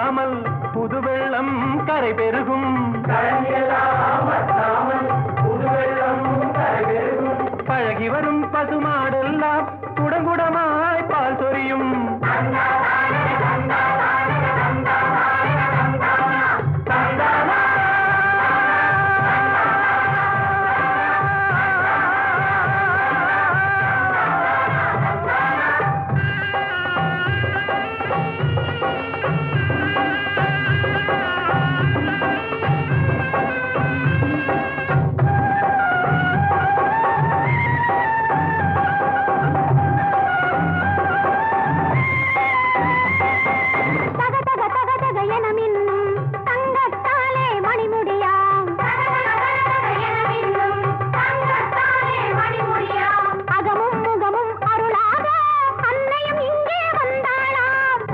வற்றாமல் புது வெள்ளம் கரை பெருகும் பழகி வரும் பசுமாடெல்லாம் குடங்குடமாய் பால் சொரியும் தக தக தக தக என மின்னும் தங்கத்தாலே மணிமுடியாம் அகமும் முகமும் அருளாக அன்னையும் இங்கே வந்தாளாம்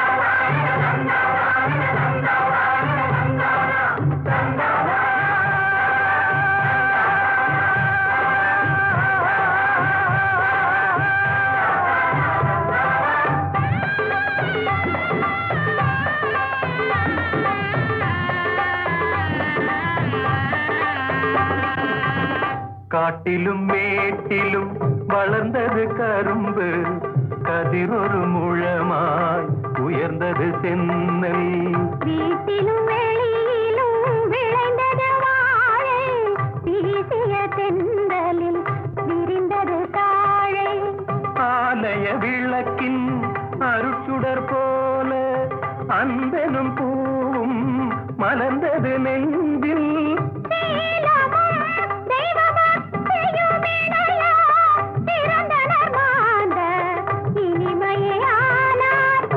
காட்டிலும் மேட்டிலும் வளர்ந்தது கரும்பு கதிரொரு முழமாய் உயர்ந்தது சென்னல் வீட்டிலும் வெளியிலும் விளைந்தது வாழை வீசிய தென்றலில் விரிந்தது தாழை ஆலய விளக்கின் அருட்சுடர் போல அன்பெனும் பூவும் மலர்ந்தது நெஞ்சில் சீலமும் தெய்வபக்தியும் இணையா பிறந்தனர் மாந்த இனிமையே ஆனார்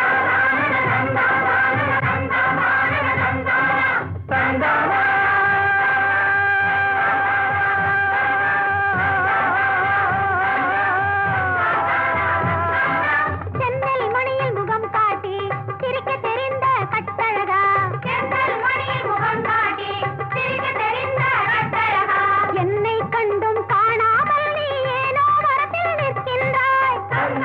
சென்னல் மணியில் முகம் காட்டி சிரிக்க தெரிந்த கட்டழகா சென்னல் மணியில் முகம் காட்டி சிரிக்க தெரிந்த கட்டழகா என்னை கண்டும் காணாமல் நீ ஏனோ மரத்தில் நிற்கின்றாய்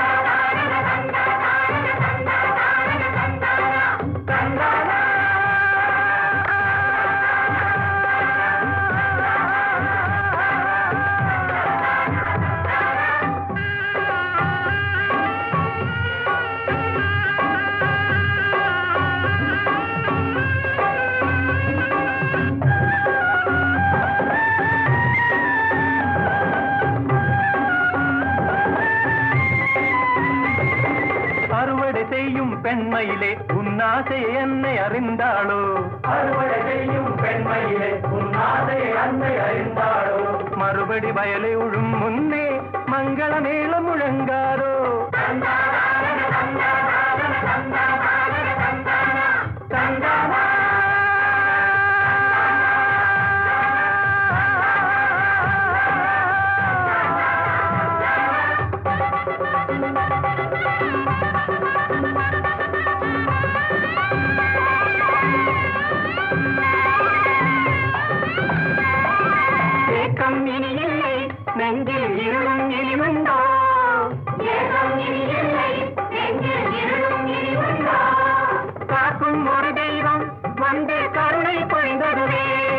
அறுவடை செய்யும் பெண்மையிலே உன்னாசை என்னை அறிந்தாளோ அறுவடை செய்யும் பெண்மையிலே உன்னாசை என்னை அறிந்தாளோ மறுபடி வயலை உழும் முன்னே மங்கள மேளம் முழங்காரோ ஏக்கம் இனி இல்லை நெஞ்சில் இருளும் இனிவுண்டோ காக்கும் ஒரு தெய்வம் வந்து கருணை பொழிந்ததுவே